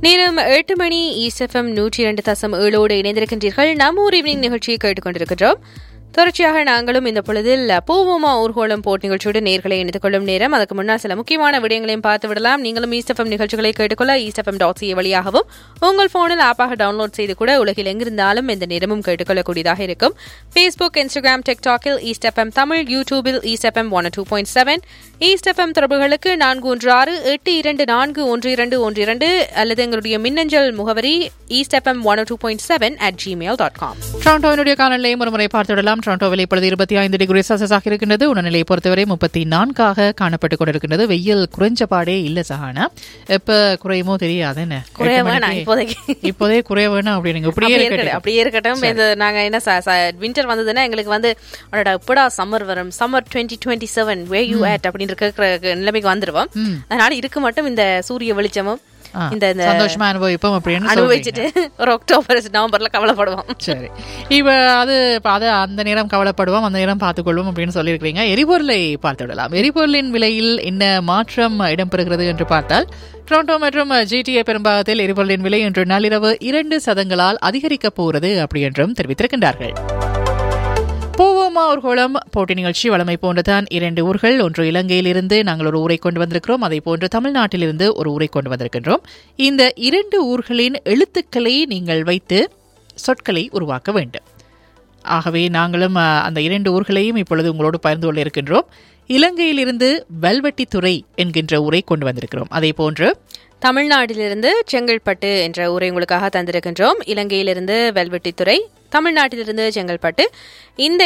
நேரம் எட்டு மணி ஈஸ்எஃப்எம் நூற்றி இரண்டு தசம் ஏழோடு இணைந்திருக்கின்றீர்கள் நம்ம ஊர் ஈவினிங் நிகழ்ச்சியை கேட்டுக்கொண்டிருக்கின்றோம் தொடர்ச்சியாக நாங்களும் இந்த பொழுதில் பூவோமா ஊர்கோளம் போட் நிகழ்ச்சியோடு நேர்களை இணைந்து கொள்ளும் நேரம் அதுக்கு முன்னால் சில முக்கியமான விடயங்களையும் பார்த்து விடலாம் நீங்களும் ஈஸ்எஃப்எம் நிகழ்ச்சிகளை கேட்டுக்கொள்ள ஈஸ்எஃப்எம் டாட் சி வழியாகவும் உங்கள் போனில் ஆப்பாக டவுன்லோட் செய்து கூட உலகில் எங்கிருந்தாலும் இந்த நேரமும் கேட்டுக்கொள்ளக்கூடியதாக இருக்கும் ஃபேஸ்புக் இன்ஸ்டாகிராம் டிக்டாக்கில் ஈஸ்ட் எஃப்எம் தமிழ் யூடியூபில் East FM one two point seven East FM தொடர்புகளுக்கு நான்கு ஒன்று ஆறு எட்டு இரண்டு நான்கு ஒன்று இரண்டு ஒன்று இரண்டு அல்லது எங்களுடைய மின்னஞ்சல் முகவரி East FM one two point seven at Gmail dot com டொரண்டோவினுடைய காலநிலையை ஒருமுறை பார்த்துவிடலாம் டொரண்டோவில் இப்பொழுது இருபத்தி ஐந்து டிகிரி செல்சியஸாக இருக்கின்றது உணநிலையை பொறுத்தவரை முப்பத்தி நான்காக காணப்பட்டுக் கொண்டிருக்கின்றது வெயில் குறைஞ்ச பாடே இல்ல சஹானா எப்ப குறையுமோ தெரியாது என்ன குறைய எட்டு வேணாம் மணிக்கு- இப்போதைக்கு இப்போதே குறைய வேணாம் அப்படிங்க இப்படியே அப்படியே இருக்கட்டும் இருக்கட்டும் அப்படியே இருக்கட்டும் இது நாங்க என்ன வின்டர் வந்ததுன்னா எங்களுக்கு வந்து அடடா எப்படா சம்மர் வரும் summer twenty twenty seven way you at அப்படின்னு இருக்கிற நிலைமைக்கு வந்துருவோம் அதனால இருக்க மட்டும் இந்த சூரிய வெளிச்சமும் ஆ, இந்த இந்த சந்தோஷமா அனுபவிப்போம் அப்படின்னு சொல்றீங்க. அனுபவிச்சுட்டு ஒரு அக்டோபர் நவம்பர்ல கவலைப்படுவோம் சரி இப்ப அது இப்ப அது அந்த நேரம் கவலைப்படுவோம் அந்த நேரம் பார்த்துக்கொள்வோம் அப்படின்னு சொல்லியிருக்கிறீங்க எரிபொருளை பார்த்து விடலாம் எரிபொருளின் விலையில் என்ன மாற்றம் இடம்பெறுகிறது என்று பார்த்தால் டொரண்டோ மற்றும் ஜிடிஏ பெரும்பாகத்தில் எரிபொருளின் விலை இன்று நள்ளிரவு இரண்டு சதங்களால் அதிகரிக்கப் போகிறது அப்படி என்றும் தெரிவித்திருக்கின்றார்கள் பூவோமா ஊர்கோளம் போட்டி நிகழ்ச்சி வளமை போன்றுதான் இரண்டு ஊர்கள் ஒன்று இலங்கையிலிருந்து நாங்கள் ஒரு ஊரை கொண்டு வந்திருக்கிறோம் அதை போன்று தமிழ்நாட்டிலிருந்து ஒரு ஊரை கொண்டு வந்திருக்கின்றோம் இந்த இரண்டு ஊர்களின் எழுத்துக்களை நீங்கள் வைத்து சொற்களை உருவாக்க வேண்டும் ஆகவே நாங்களும் அஹ், அந்த இரண்டு ஊர்களையும் இப்பொழுது உங்களோடு பகிர்ந்து கொள்ள இருக்கின்றோம் இலங்கையிலிருந்து வெல்வெட்டித்துறை என்கின்ற ஊரை கொண்டு வந்திருக்கிறோம் அதே போன்று தமிழ்நாட்டிலிருந்து செங்கல்பட்டு என்ற ஊரை உங்களுக்காக தந்திருக்கின்றோம் இலங்கையிலிருந்து வெல்வெட்டித்துறை தமிழ்நாட்டிலிருந்து செங்கல்பட்டு இந்த